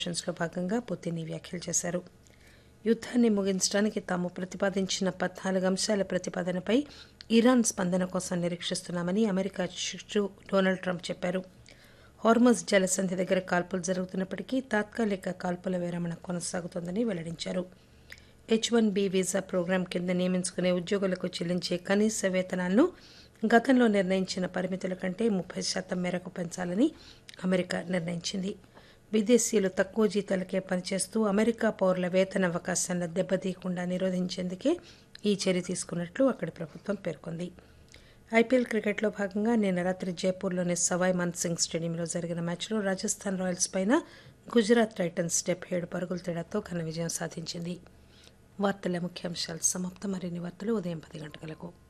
లో భాగంగా పుతిన్ ఈ వ్యాఖ్యలు చేశారు యుద్దాన్ని ముగించడానికి తాము ప్రతిపాదించిన పద్నాలుగు అంశాల ప్రతిపాదనపై ఇరాన్ స్పందన కోసం నిరీక్షిస్తున్నామని అమెరికా అధ్యక్షుడు డొనాల్డ్ ట్రంప్ చెప్పారు హార్మజ్ జలసంధి దగ్గర కాల్పులు జరుగుతున్నప్పటికీ తాత్కాలిక కాల్పుల విరమణ కొనసాగుతోందని వెల్లడించారు H one B visa programme కింద నియమించుకునే ఉద్యోగులకు చెల్లించే కనీస వేతనాలను గతంలో నిర్ణయించిన పరిమితుల కంటే ముప్పై శాతం మేరకు పెంచాలని అమెరికా నిర్ణయించింది విదేశీయులు తక్కువ జీతాలకే పనిచేస్తూ అమెరికా పౌరుల వేతన అవకాశాలను దెబ్బతీయకుండా నిరోధించేందుకే ఈ చర్య తీసుకున్నట్లు అక్కడి ప్రభుత్వం పేర్కొంది ఐపీఎల్ క్రికెట్లో భాగంగా నిన్న రాత్రి జైపూర్లోని సవాయ్ మాన్సింగ్ స్టేడియంలో జరిగిన మ్యాచ్లో రాజస్థాన్ రాయల్స్ పైన గుజరాత్ టైటన్స్ డెబ్బై ఏడు పరుగుల తేడాతో ఘన విజయం సాధించింది వార్తల ముఖ్యాంశాలు సమాప్తం మరిన్ని వార్తలు ఉదయం పది గంటలకు